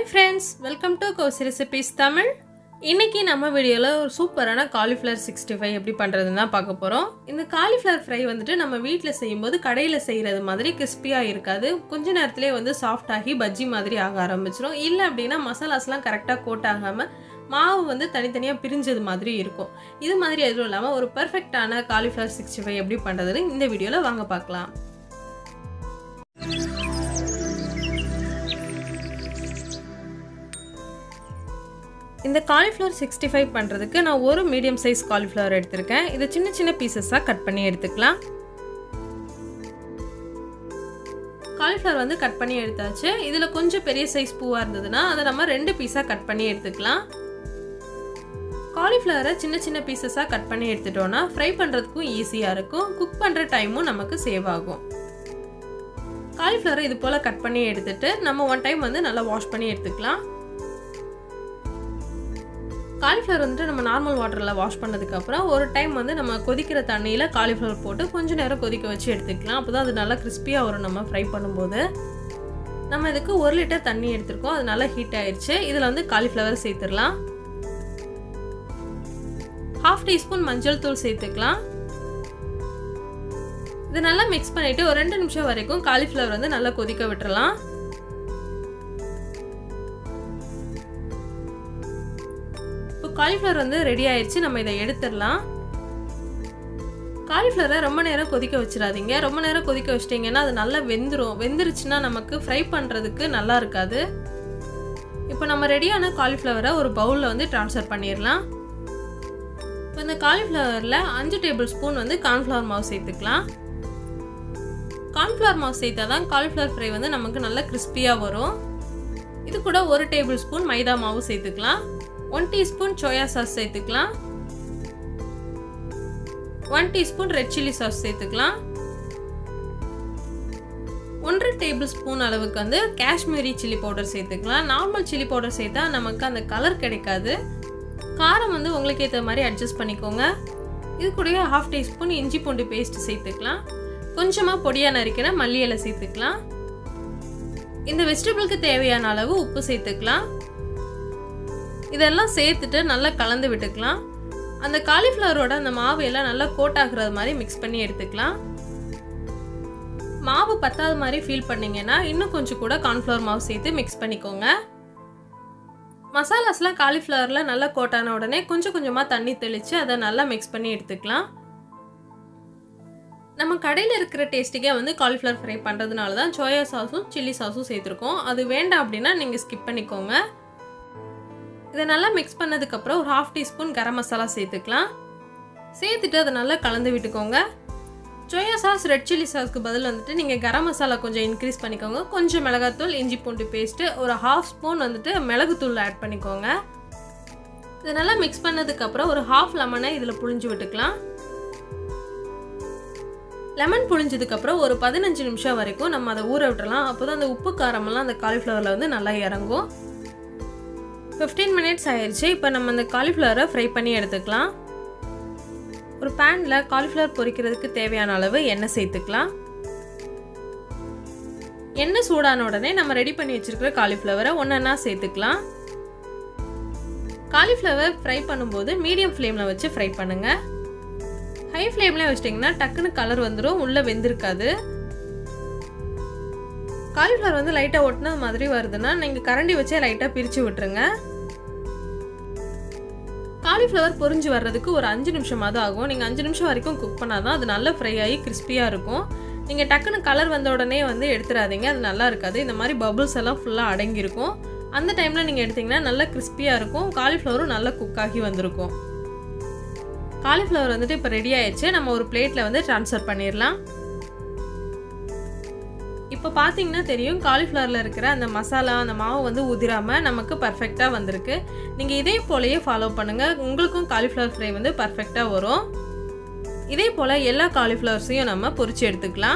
hi friends welcome to கோஸ் recipes Tamil இன்னைக்கு நம்ம வீடியோவில் ஒரு சூப்பரான காலிஃப்ளவர் சிக்ஸ்டி ஃபைவ் எப்படி பண்ணுறதுன்னு தான் பார்க்க போகிறோம் இந்த காலிஃப்ளவர் ஃப்ரை வந்துட்டு நம்ம வீட்டில் செய்யும்போது கடையில் செய்கிறது மாதிரி கிறிஸ்பியாக இருக்காது கொஞ்ச நேரத்திலே வந்து சாஃப்ட் ஆகி பஜ்ஜி மாதிரி ஆக ஆரம்பிச்சிடும் இல்லை அப்படின்னா மசாலாஸ்லாம் கரெக்டாக கோட் ஆகாமல் மாவு வந்து தனித்தனியாக பிரிஞ்சது மாதிரி இருக்கும் இது மாதிரி எதுவும் இல்லாமல் ஒரு பர்ஃபெக்டான காலிஃப்ளவர் சிக்ஸ்டி ஃபைவ் எப்படி பண்ணுறதுன்னு இந்த வீடியோவில் வாங்க பார்க்கலாம் இந்த காலிஃப்ளவர் சிக்ஸ்டி ஃபைவ் பண்ணுறதுக்கு நான் ஒரு மீடியம் சைஸ் காலிஃப்ளவர் எடுத்திருக்கேன் இதை சின்ன சின்ன பீசஸாக கட் பண்ணி எடுத்துக்கலாம் காலிஃப்ளவர் வந்து கட் பண்ணி எடுத்தாச்சு இதில் கொஞ்சம் பெரிய சைஸ் பூவாக இருந்ததுன்னா அதை நம்ம ரெண்டு பீஸாக கட் பண்ணி எடுத்துக்கலாம் காலிஃப்ளவரை சின்ன சின்ன பீசஸாக கட் பண்ணி எடுத்துட்டோன்னா ஃப்ரை பண்ணுறதுக்கும் ஈஸியாக இருக்கும் குக் பண்ணுற டைமும் நமக்கு சேவ் ஆகும் காலிஃப்ளவரை இது போல் கட் பண்ணி எடுத்துட்டு நம்ம ஒன் டைம் வந்து நல்லா வாஷ் பண்ணி எடுத்துக்கலாம் காலிஃப்ளவர் வந்துட்டு நம்ம நார்மல் வாட்டரில் வாஷ் பண்ணதுக்கப்புறம் ஒரு டைம் வந்து நம்ம கொதிக்கிற தண்ணியில் காலிஃப்ளவர் போட்டு கொஞ்சம் நேரம் கொதிக்க வச்சு எடுத்துக்கலாம் அப்போ தான் அது நல்லா கிறிஸ்பியாக வரும் நம்ம ஃப்ரை பண்ணும்போது நம்ம இதுக்கு ஒரு லிட்டர் தண்ணி எடுத்திருக்கோம் அது நல்லா ஹீட் ஆயிடுச்சு இதில் வந்து காலிஃப்ளவர் சேர்த்துடலாம் ஹாஃப் டீஸ்பூன் மஞ்சள் தூள் சேர்த்துக்கலாம் இது நல்லா மிக்ஸ் பண்ணிவிட்டு ஒரு ரெண்டு நிமிஷம் வரைக்கும் காலிஃப்ளவர் வந்து நல்லா கொதிக்க விட்டுறலாம் இப்போ காலிஃப்ளவர் வந்து ரெடி ஆயிடுச்சு நம்ம இதை எடுத்துடலாம் காலிஃப்ளவரை ரொம்ப நேரம் கொதிக்க வச்சிடாதீங்க ரொம்ப நேரம் கொதிக்க வச்சிட்டிங்கன்னா அது நல்லா வெந்துடும் வெந்துருச்சுன்னா நமக்கு ஃப்ரை பண்ணுறதுக்கு நல்லா இருக்காது இப்போ நம்ம ரெடியான காலிஃப்ளவரை ஒரு பவுலில் வந்து ட்ரான்ஸ்ஃபர் பண்ணிடலாம் இப்போ இந்த காலிஃப்ளவரில் அஞ்சு டேபிள் ஸ்பூன் வந்து கார்ன்ஃப்ளவர் மாவு சேர்த்துக்கலாம் கார்ன்ஃப்ளவர் மாவு சேர்த்தா தான் காலிஃப்ளவர் ஃப்ரை வந்து நமக்கு நல்லா கிறிஸ்பியாக வரும் இது கூட ஒரு டேபிள் ஸ்பூன் மைதா மாவு சேர்த்துக்கலாம் ஒன் டீஸ்பூன் சோயா சாஸ் சேர்த்துக்கலாம் one teaspoon red chilli sauce சேர்த்துக்கலாம் ஒன்றரை டேபிள் ஸ்பூன் அளவுக்கு வந்து காஷ்மீரி சில்லி பவுடர் சேர்த்துக்கலாம் நார்மல் சில்லி பவுடர் சேர்த்தா நமக்கு அந்த கலர் கிடைக்காது காரம் வந்து உங்களுக்கு ஏற்ற மாதிரி அட்ஜஸ்ட் பண்ணிக்கோங்க இது கூடயே ஹாஃப் டீஸ்பூன் இஞ்சி பூண்டு பேஸ்ட் சேர்த்துக்கலாம் கொஞ்சமாக பொடியாக நறுக்கிற மல்லி இலை சேர்த்துக்கலாம் இந்த வெஜிடபிளுக்கு தேவையான அளவு உப்பு சேர்த்துக்கலாம் இதெல்லாம் சேர்த்துட்டு நல்லா கலந்து விட்டுக்கலாம் அந்த காலிஃப்ளவரோட அந்த மாவு எல்லாம் நல்லா கோட் ஆகுறது மாதிரி மிக்ஸ் பண்ணி எடுத்துக்கலாம் மாவு பத்தாத மாதிரி ஃபீல் பண்ணிங்கன்னா இன்னும் கொஞ்சம் கூட கார்ன்ஃப்ளவர் மாவு சேர்த்து மிக்ஸ் பண்ணிக்கோங்க மசாலாஸ்லாம் காலிஃப்ளவரில் நல்லா கோட்டான உடனே கொஞ்சம் கொஞ்சமாக தண்ணி தெளித்து அதை நல்லா மிக்ஸ் பண்ணி எடுத்துக்கலாம் நம்ம கடையில் இருக்கிற டேஸ்ட்டுக்கே வந்து காலிஃப்ளவர் ஃப்ரை பண்ணுறதுனால தான் சோயா சாஸும் சில்லி சாஸும் சேர்த்துருக்கோம் அது வேண்டாம் அப்படின்னா நீங்கள் ஸ்கிப் பண்ணிக்கோங்க இதை நல்லா மிக்ஸ் பண்ணதுக்கப்புறம் ஒரு ஹாஃப் டீஸ்பூன் கரம் மசாலா சேர்த்துக்கலாம் சேர்த்துட்டு அதை நல்லா கலந்து விட்டுக்கோங்க சோயா சாஸ் ரெட் சில்லி சாஸ்க்கு பதில் வந்துட்டு நீங்கள் கரம் மசாலா கொஞ்சம் இன்க்ரீஸ் பண்ணிக்கோங்க கொஞ்சம் மிளகாத்தூள் இஞ்சி பூண்டு பேஸ்ட்டு ஒரு ஹாஃப் ஸ்பூன் வந்துட்டு மிளகுத்தூள் ஆட் பண்ணிக்கோங்க இதை நல்லா மிக்ஸ் பண்ணதுக்கப்புறம் ஒரு ஹாஃப் லெமனை இதில் புழிஞ்சு விட்டுக்கலாம் லெமன் புழிஞ்சதுக்கப்புறம் ஒரு பதினஞ்சு நிமிஷம் வரைக்கும் நம்ம அதை ஊற விட்டுறலாம் அப்போ தான் அந்த உப்பு காரமெல்லாம் அந்த காலிஃப்ளவரில் வந்து நல்லா இறங்கும் ஃபிஃப்டீன் மினிட்ஸ் ஆயிடுச்சு இப்போ நம்ம அந்த காலிஃப்ளவரை ஃப்ரை பண்ணி எடுத்துக்கலாம் ஒரு பேனில் காலிஃப்ளவர் பொரிக்கிறதுக்கு தேவையான அளவு எண்ணெய் சேர்த்துக்கலாம் எண்ணெய் சூடான உடனே நம்ம ரெடி பண்ணி வச்சுருக்கிற காலிஃப்ளவரை ஒன்றா சேர்த்துக்கலாம் காலிஃப்ளவர் ஃப்ரை பண்ணும்போது மீடியம் ஃப்ளேமில் வச்சு ஃப்ரை பண்ணுங்கள் ஹை ஃப்ளேமில் வச்சிட்டிங்கன்னா டக்குன்னு கலர் வந்துடும் உள்ளே வெந்திருக்காது காலிஃப்ளவர் வந்து லைட்டாக ஒட்டின மாதிரி வருதுன்னா நீங்கள் கரண்டி வச்சே லைட்டாக பிரித்து விட்டுருங்க காலிஃப்ளவர் பொரிஞ்சு வர்றதுக்கு ஒரு அஞ்சு நிமிஷமாவது ஆகும் நீங்கள் அஞ்சு நிமிஷம் வரைக்கும் குக் பண்ணால் தான் அது நல்லா ஃப்ரை ஆகி கிறிஸ்பியாக இருக்கும் நீங்கள் டக்குன்னு கலர் வந்த உடனே வந்து எடுத்துடாதீங்க அது நல்லா இருக்காது இந்த மாதிரி பபுள்ஸ் எல்லாம் ஃபுல்லாக அடங்கியிருக்கும் அந்த டைமில் நீங்கள் எடுத்திங்கன்னா நல்லா கிறிஸ்பியாக இருக்கும் காலிஃப்ளவரும் நல்லா குக் ஆகி வந்திருக்கும் காலிஃப்ளவர் வந்துட்டு இப்போ ரெடி ஆயிடுச்சு நம்ம ஒரு பிளேட்டில் வந்து ட்ரான்ஸ்ஃபர் பண்ணிடலாம் இப்போ பார்த்தீங்கன்னா தெரியும் காலிஃப்ளவரில் இருக்கிற அந்த மசாலா அந்த மாவு வந்து உதிராமல் நமக்கு பர்ஃபெக்டாக வந்திருக்கு நீங்கள் இதே போலையே ஃபாலோ பண்ணுங்கள் உங்களுக்கும் காலிஃப்ளவர் ஃப்ரை வந்து பர்ஃபெக்டாக வரும் இதே போல் எல்லா காலிஃப்ளவர்ஸையும் நம்ம பொரிச்சு எடுத்துக்கலாம்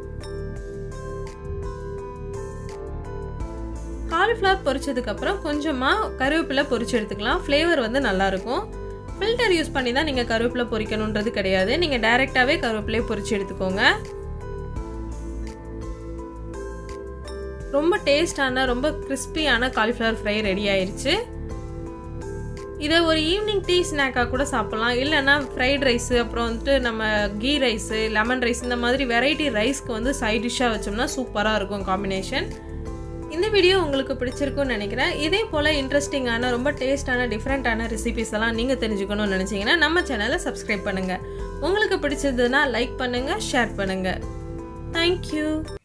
காலிஃப்ளவர் பொரிச்சதுக்கப்புறம் கொஞ்சமாக கருவேப்பிலை பொரிச்சு எடுத்துக்கலாம் ஃப்ளேவர் வந்து நல்லாயிருக்கும் ஃபில்டர் யூஸ் பண்ணி தான் நீங்கள் கருவேப்பிலை பொரிக்கணுன்றது கிடையாது நீங்கள் டைரெக்டாகவே கருவேப்பிலையை பொரிச்சு எடுத்துக்கோங்க ரொம்ப டேஸ்டான ரொம்ப கிறிஸ்பியான காலிஃப்ளவர் ஃப்ரை ரெடி ஆயிருச்சு இதை ஒரு ஈவினிங் டீ ஸ்நாக்காக கூட சாப்பிட்லாம் இல்லைன்னா ஃப்ரைட் ரைஸு அப்புறம் வந்துட்டு நம்ம கீ ரைஸு லெமன் ரைஸ் இந்த மாதிரி வெரைட்டி ரைஸ்க்கு வந்து சைட் டிஷ்ஷாக வச்சோம்னா சூப்பராக இருக்கும் காம்பினேஷன் இந்த வீடியோ உங்களுக்கு பிடிச்சிருக்கும்னு நினைக்கிறேன் இதே போல் இன்ட்ரெஸ்டிங்கான ரொம்ப டேஸ்டான டிஃப்ரெண்ட்டான ரெசிபிஸ் எல்லாம் நீங்கள் தெரிஞ்சுக்கணும்னு நினச்சிங்கன்னா நம்ம சேனலை சப்ஸ்கிரைப் பண்ணுங்கள் உங்களுக்கு பிடிச்சதுன்னா லைக் பண்ணுங்கள் ஷேர் பண்ணுங்கள் தேங்க்யூ